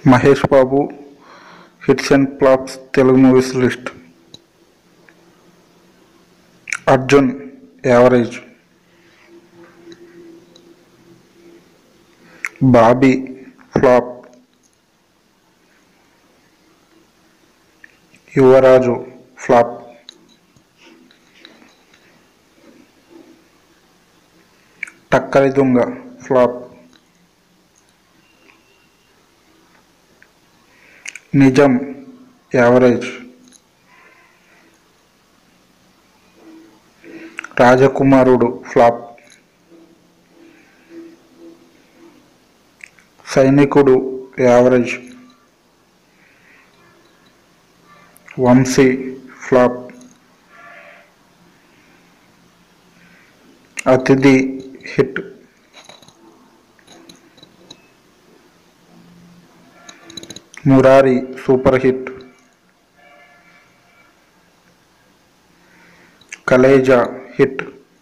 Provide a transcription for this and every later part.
Mahesh Babu hits and flops Telugu movies list Arjun average Bobby flop Yuvaraju flop Takkari Donga flop Nijam average Rajakumarudu flop Sainikudu average Vamsi flop Athidhi hit Murari super hit Khaleja hit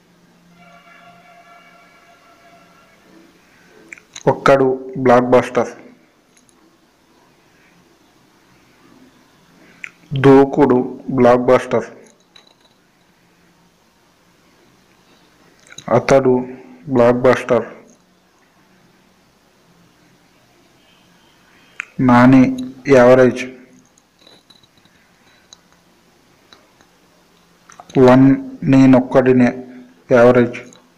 Okkadu blockbuster Dookudu blockbuster Athadu blockbuster Nani average one Nenokkadine average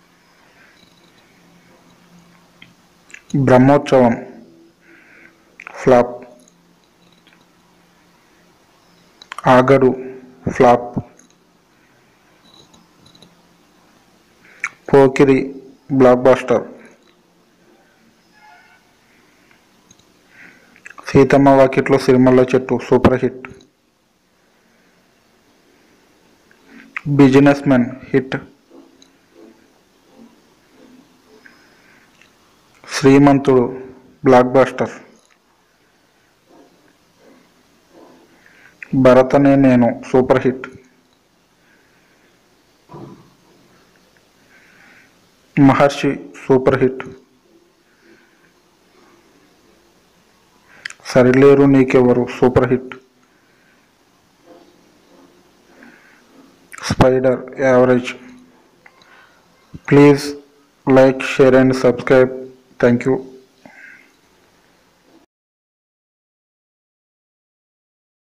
Brahmotsavam flop Aagadu flop Pokiri blockbuster Seethamma Vakitlo Sirimalle Chettu super hit businessman hit Srimanthudu blockbuster Bharat Ane Nenu super hit Maharshi super hit Sarileru Neekevvaru super hit Spyder average please like share and subscribe thank you